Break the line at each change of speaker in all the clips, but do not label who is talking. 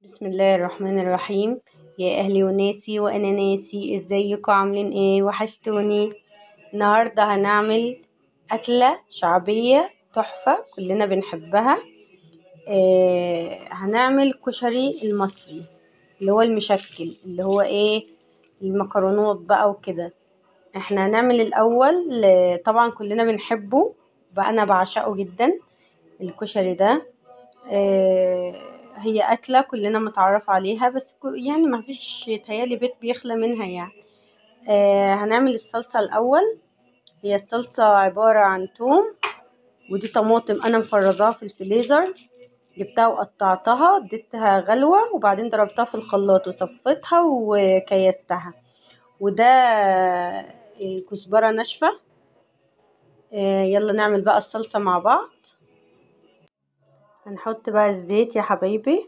بسم الله الرحمن الرحيم يا اهلي وناسي وانا ناسي ازيكم عاملين ايه وحشتوني النهارده هنعمل اكله شعبيه تحفه كلنا بنحبها آه هنعمل كشري المصري اللي هو المشكل اللي هو ايه المكرونات بقى وكده احنا هنعمل الاول آه، طبعا كلنا بنحبه بقى انا بعشقه جدا الكشري ده آه، هي أكلة كلنا متعرف عليها بس كو- يعني ما فيش تهيالي بيت بيخلى منها يعني آه هنعمل الصلصة الأول هي الصلصة عبارة عن توم ودي طماطم أنا مفرزاها في الفريزر جبتها وقطعتها اديتها غلوة وبعدين ضربتها في الخلاط وصفيتها وكيستها وده آه، كزبرة ناشفة آه يلا نعمل بقى الصلصة مع بعض هنحط بقى الزيت يا حبايبي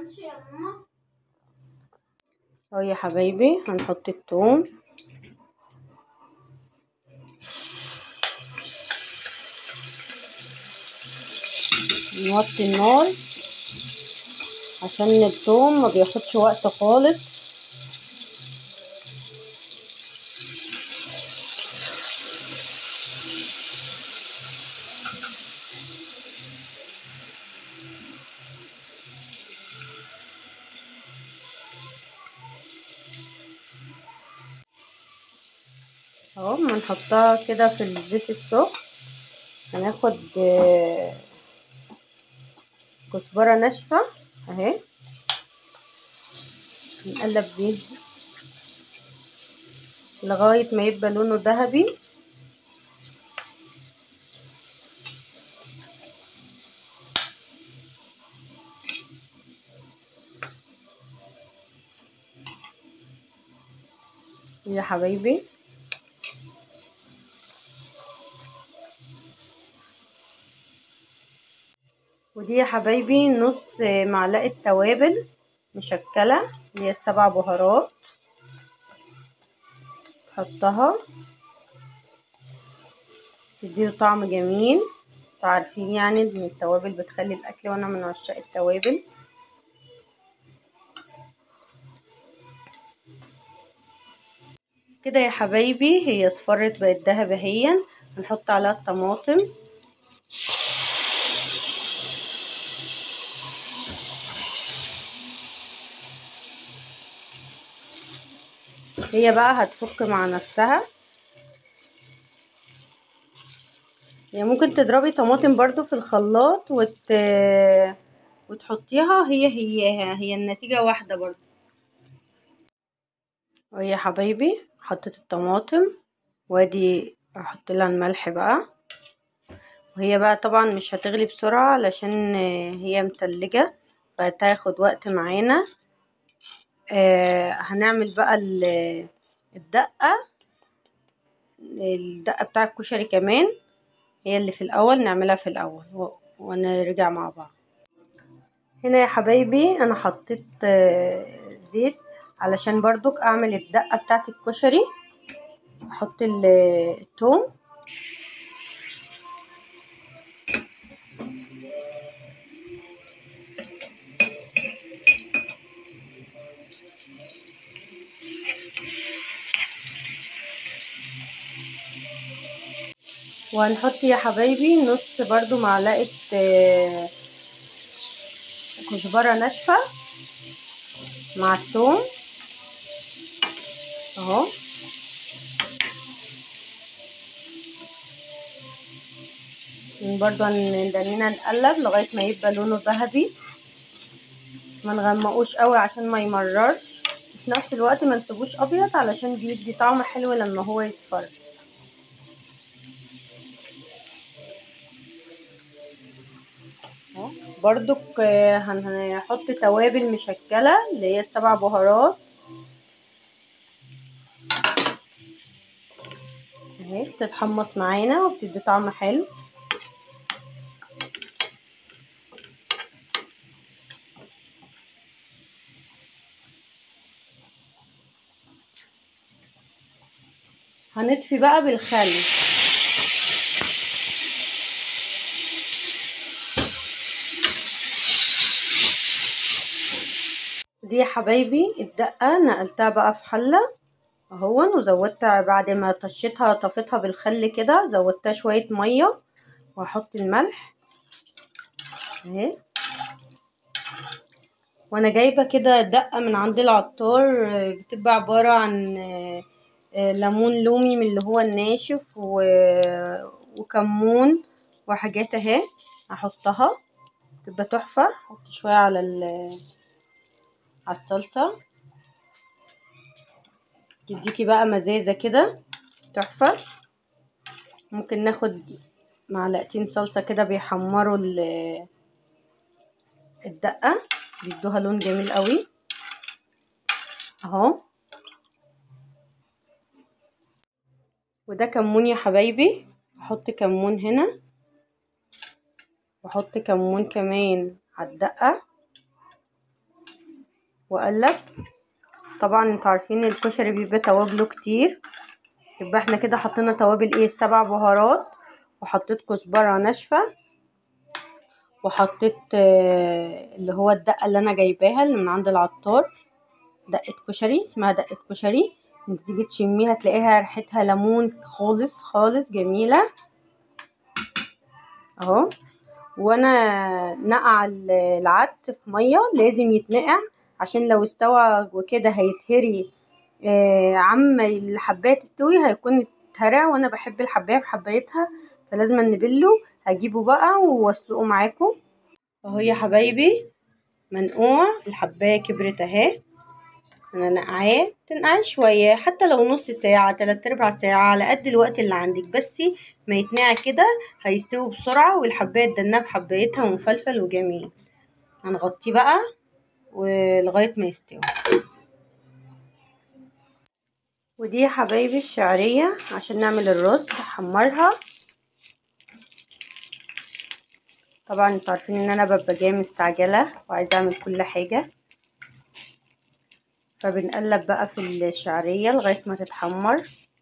اهو يا حبايبي هنحط الثوم نوطي النار عشان الثوم ما بياخدش وقت خالص اهو هنحطها كده في الزيت السخن هناخد آه، كزبرة ناشفة اهي نقلب بيه لغاية ما يبقى لونه ذهبي يا حبايبي ودي يا حبايبي نص معلقة توابل مشكلة اللي هي السبع بهارات حطها تديه طعم جميل انتوا عارفين يعني ان التوابل بتخلي الاكل وانا من عشاق التوابل كده يا حبايبي هي اصفرت بقت دهب اهيا هنحط عليها الطماطم هي بقى هتفك مع نفسها يعني ممكن تضربي طماطم برضو في الخلاط وت... وتحطيها هي هي هي النتيجة واحدة برضو وهي يا حبايبي حطيت الطماطم وادي احط لها الملح بقى وهي بقى طبعا مش هتغلي بسرعة علشان هي متلجة فهتاخد وقت معانا آه هنعمل بقى ال- الدقة الدقة بتاع الكشري كمان هي اللي في الأول نعملها في الأول و- ونرجع مع بعض هنا يا حبايبي أنا حطيت آه، زيت علشان برضك أعمل الدقة بتاعة الكشري أحط ال- التوم وهنحط يا حبايبي نص برضو معلقة آه، كزبرة ناشفة مع الثوم اهو برضو هندنينا نقلب لغاية ما يبقى لونه ذهبي ما نغمقوش قوي عشان ما يمررش في نفس الوقت ما نسيبوش ابيض علشان بيدي طعم حلو لما هو يصفر اهو برضك آه، هن- هنحط توابل مشكلة اللي هي السبع بهارات اهي بتتحمص معانا وبتدي طعم حلو هنطفي بقى بالخل ودي يا حبايبي الدقة نقلتها بقى في حلة اهون وزودت بعد ما طشيتها طفيتها بالخل كده زودتها شوية مية وهحط الملح اهي وانا جايبة كده دقة من عند العطار بتبقى عبارة عن ليمون لومي من اللي هو الناشف و... وكمون وحاجات اهي هحطها تبقى تحفة احط شوية على ال... على الصلصة تديكي بقى مزازة كده تحفة ممكن ناخد معلقتين صلصة كده بيحمروا الدقة بيدوها لون جميل قوي اهو وده كمون يا حبايبي احط كمون هنا واحط كمون كمان على الدقة واقلب طبعا انتوا عارفين الكشري بيبقى توابله كتير يبقى احنا كده حطينا توابل ايه السبع بهارات وحطيت كزبره ناشفه وحطيت آه اللي هو الدقه اللي انا جايباها اللي من عند العطار دقه كشري اسمها دقه كشري تيجي تشميها تلاقيها ريحتها ليمون خالص خالص جميله اهو وانا نقع العدس في ميه لازم يتنقع عشان لو استوى وكده هيتهري آه عم الحبايه تستوي هيكون اتهرى وانا بحب الحبايه بحبايتها فلازم نبله هجيبه بقى واسلقه معاكم اهو يا حبايبي منقوع الحبايه كبرت اهي انا نقعاه تنقعي شويه حتى لو نص ساعه تلات ارباع ساعه على قد الوقت اللي عندك بس ما يتنقع كده هيستوي بسرعه والحبايه تدنها بحبايتها ومفلفل وجميل هنغطيه بقى ولغايه ما يستوي ودي يا حبايبي الشعريه عشان نعمل الرز هحمرها طبعا انتوا عارفين ان انا ببقى جايه مستعجله وعايزه اعمل كل حاجه فبنقلب بقى في الشعريه لغايه ما تتحمر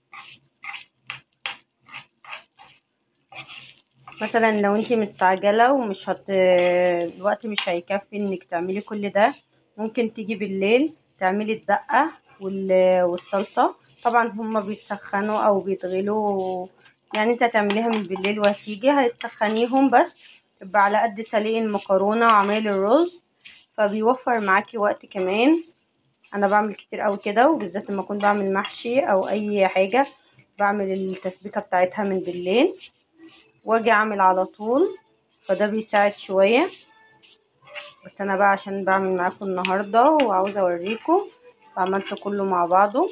مثلا لو انتي مستعجله ومش هت الوقت مش هيكفي انك تعملي كل ده ممكن تيجي بالليل تعملي الدقه وال... والصلصه طبعا هما بيسخنوا او بيتغلوا يعني انت هتعمليها من بالليل وهتيجي هتسخنيهم بس تبقى على قد سليق المكرونه وعمايل الرز فبيوفر معاكي وقت كمان انا بعمل كتير قوي كده وبالذات لما اكون بعمل محشي او اي حاجه بعمل التسبيكه بتاعتها من بالليل واجي اعمل على طول فده بيساعد شويه بس انا بقى عشان بعمل معاكم النهارده وعاوزه اوريكم فعملت كله مع بعضه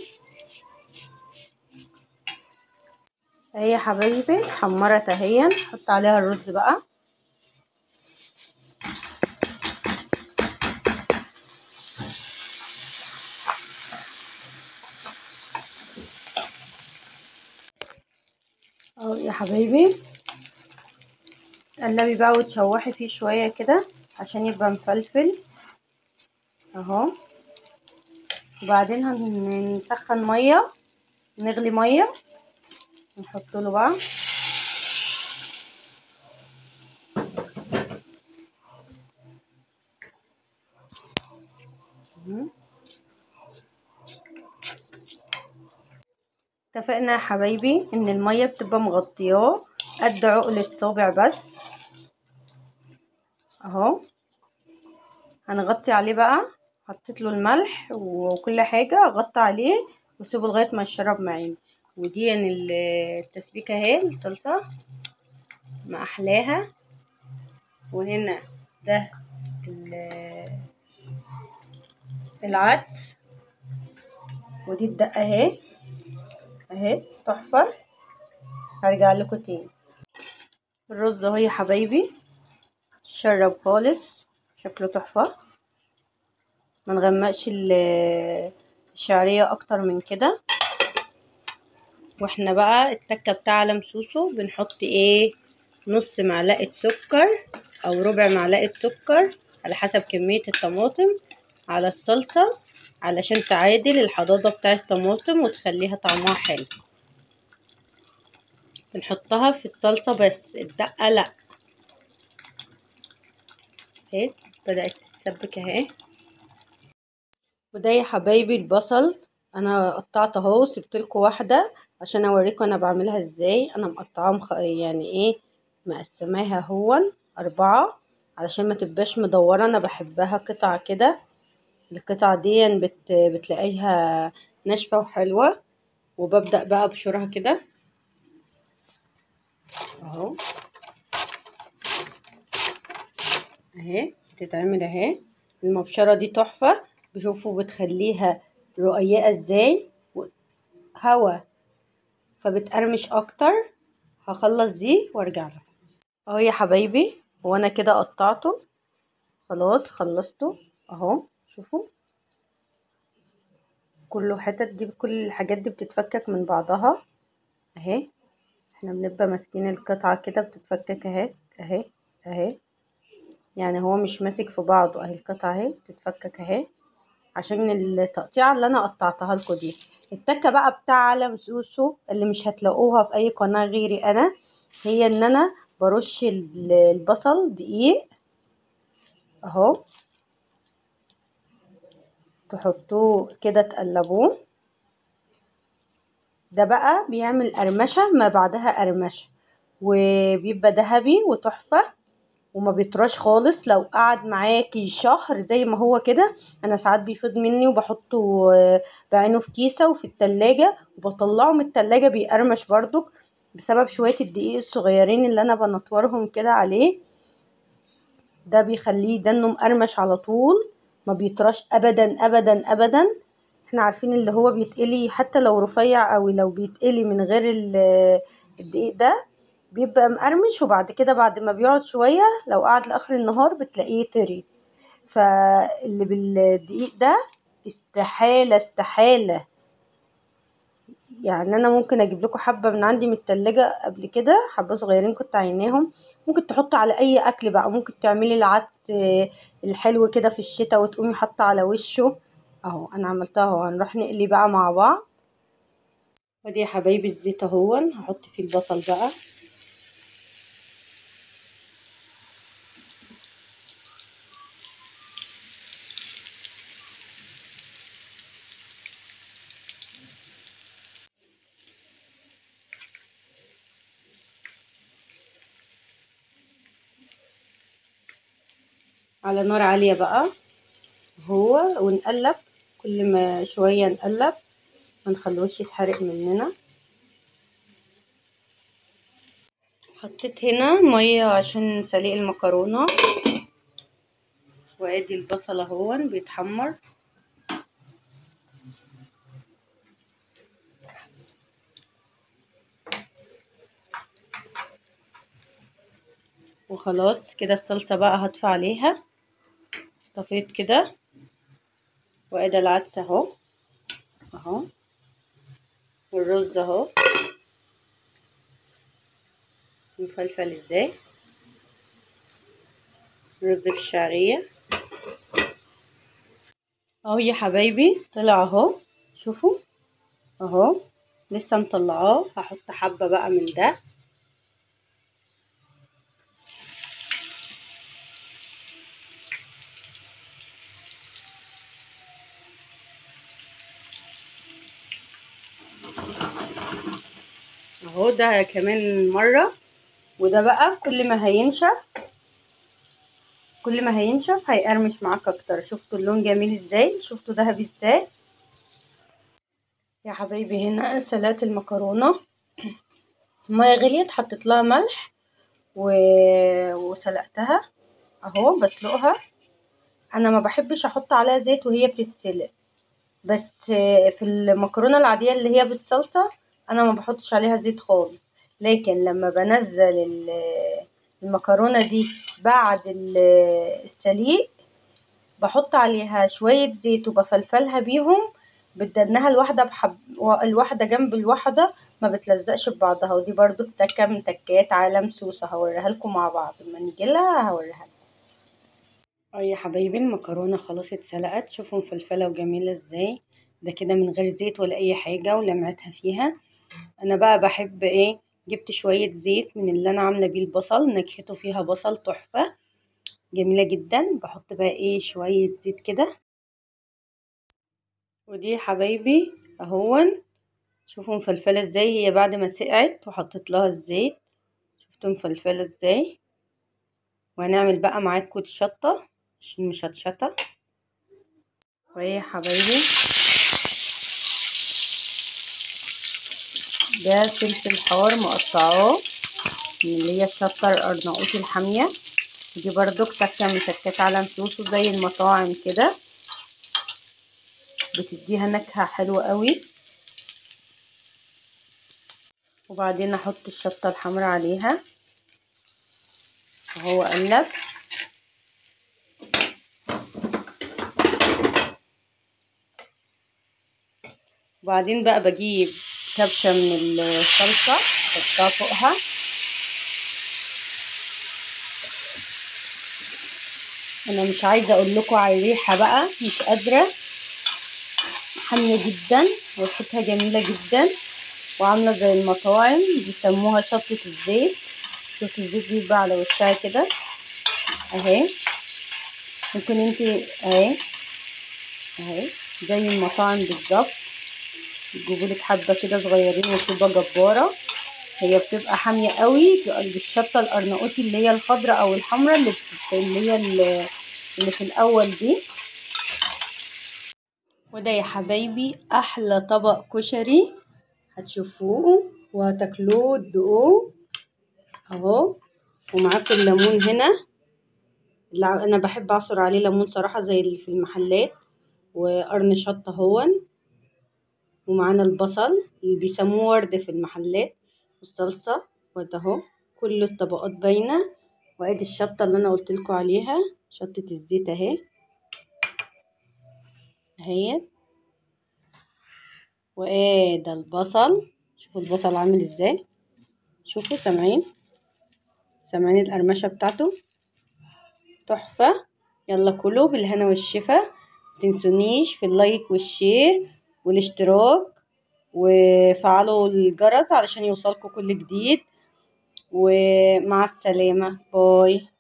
اهي يا حبايبي حمرت اهي نحط عليها الرز بقى اهو يا حبايبي قلبي بقى وتشوحي فيه شويه كده عشان يبقى مفلفل اهو وبعدين هنسخن ميه نغلي ميه نحط له بقى اتفقنا يا حبايبي ان الميه بتبقى مغطياه قد عقلة صابع بس اهو هنغطي عليه بقى حطيت له الملح وكل حاجه اغطي عليه واسيبه لغايه ما يشرب معانا ودي يعني التسبيكه اهي الصلصه ما احلاها وهنا ده العدس ودي الدقه اهي اهي تحفه هرجع لكم تاني الرز اهو يا حبايبي شرب خالص شكله تحفه ما نغمقش الشعريه اكتر من كده واحنا بقى التكه بتاع علم سوسو بنحط ايه نص معلقه سكر او ربع معلقه سكر على حسب كميه الطماطم على الصلصه علشان تعادل الحضاضه بتاع الطماطم وتخليها طعمها حلو بنحطها في الصلصه بس الدقه لا اهي بدات تتسبك اهي وده يا حبايبي البصل انا قطعت اهو سبتلكوا واحده عشان اوريكم انا بعملها ازاي انا مقطعاها يعني ايه مقسماها هون اربعه علشان ما تبقاش مدوره انا بحبها قطع كده القطع دي بت بتلاقيها ناشفه وحلوه وببدا بقى ابشرها كده اهو اهي بتتعمل اهي المبشره دي تحفه بشوفوا بتخليها رقيقه ازاي هوا فبتقرمش اكتر هخلص دي وارجع لكم اهو يا حبايبي وانا كده قطعته خلاص خلصته اهو شوفوا كله حتت دي كل الحاجات دي بتتفكك من بعضها اهي احنا بنبقى ماسكين القطعه كده بتتفكك اهي اهي اهي يعني هو مش ماسك في بعضه اهي القطعه اهي بتتفكك اهي عشان التقطيعه اللي انا قطعتها لكم دي التكه بقى بتاع علم سوسو اللي مش هتلاقوها في اي قناه غيري انا هي ان انا برش البصل دقيق اهو تحطوه كده تقلبوه ده بقى بيعمل قرمشه ما بعدها قرمشه وبيبقى ذهبي وتحفه وما بيطراش خالص لو قعد معاكي شهر زي ما هو كده انا ساعات بيفيض مني وبحطه بعينه في كيسه وفي التلاجة وبطلعه من التلاجة بيقرمش برضك بسبب شويه الدقيق الصغيرين اللي انا بنطورهم كده عليه ده بيخليه دنه مقرمش على طول ما بيطراش ابدا ابدا ابدا احنا عارفين اللي هو بيتقلي حتى لو رفيع او لو بيتقلي من غير الدقيق ده بيبقى مقرمش وبعد كده بعد ما بيقعد شوية لو قعد لآخر النهار بتلاقيه طري فاللي بالدقيق ده استحالة استحالة يعني انا ممكن اجيب لكم حبه من عندي من التلاجة قبل كده حبه صغيرين كنت عيناهم ممكن تحطوا على اي اكل بقى ممكن تعملي العدس الحلو كده في الشتاء وتقومي حاطه على وشه اهو انا عملتها اهو هنروح نقلي بقى مع بعض ودي يا حبايبي الزيت اهون هحط فيه البصل بقى على نار عالية بقى هو ونقلب كل ما شوية نقلب ما نخلوش يتحرق مننا حطيت هنا مية عشان سليق المكرونة وادي البصل اهون بيتحمر وخلاص كده الصلصة بقى هطفي عليها طفيت كده وادي العدس اهو اهو والرز اهو مفلفل ازاي رز بالشعرية اهو يا حبايبي طلع اهو شوفوا اهو لسه مطلعاه هحط حبة بقى من ده اهو ده كمان مرة وده بقى كل ما هينشف كل ما هينشف هيقرمش معاك اكتر شفتوا اللون جميل ازاي شفتوا ذهبي ازاي يا حبايبي هنا سلقت المكرونة المية غليت حطيت لها ملح و... وسلقتها اهو بسلقها انا ما بحبش احط عليها زيت وهي بتتسلق بس في المكرونة العادية اللي هي بالصلصة انا ما بحطش عليها زيت خالص لكن لما بنزل المكرونه دي بعد السليق بحط عليها شويه زيت وبفلفلها بيهم بتدنها الواحده بحب الواحده جنب الواحده ما بتلزقش ببعضها ودي برضو تكه من تكات عالم سوسه هوريها لكم مع بعض لما نيجي لها هوريها لكم اه يا حبايبي المكرونه خلاص اتسلقت شوفوا مفلفله وجميله ازاي ده كده من غير زيت ولا اي حاجه ولمعتها فيها انا بقى بحب ايه جبت شويه زيت من اللي انا عامله بيه البصل نكهته فيها بصل تحفه جميله جدا بحط بقى ايه شويه زيت كده ودي حبايبي اهون شوفوا مفلفله ازاي هي بعد ما سقعت وحطيت لها الزيت شفتوا مفلفله ازاي وهنعمل بقى معاكم الشطه عشان مشطشطه وهي حبايبي ده فلفل حار مقطعاه من اللي هي الشطه الارناؤوطي الحاميه دي برضو تكه من تكات علم سوسو زي المطاعم كده بتديها نكهه حلوه قوي وبعدين احط الشطه الحمراء عليها وهو قلب وبعدين بقى بجيب كبشه من الصلصه احطها فوقها انا مش عايزه اقول لكم على الريحه بقى مش قادره حاميه جدا وريحتها جميله جدا وعامله زي المطاعم بيسموها شطه الزيت شوفي الزيت بيبقى على وشها كده اهي ممكن انت اهي اهي زي المطاعم بالظبط يجيبولك حبه كده صغيرين وتبقى جباره هي بتبقى حاميه قوي بالشطه الارناؤوطي اللي هي الخضراء او الحمراء اللي بت... اللي هي اللي في الاول دي وده يا حبايبي احلى طبق كشري هتشوفوه وهتاكلوه وتدوقوه اهو ومعاكم الليمون هنا انا بحب اعصر عليه ليمون صراحه زي اللي في المحلات وقرن شطه هون ومعانا البصل اللي بيسموه ورد في المحلات والصلصه وده اهو كل الطبقات باينه وادي الشطه اللي انا قلت لكم عليها شطه الزيت اهي اهي وادي البصل شوفوا البصل عامل ازاي شوفوا سامعين سامعين القرمشه بتاعته تحفه يلا كلوا بالهنا والشفا متنسونيش في اللايك والشير والاشتراك وفعلوا الجرس علشان يوصلكوا كل جديد ومع السلامه باي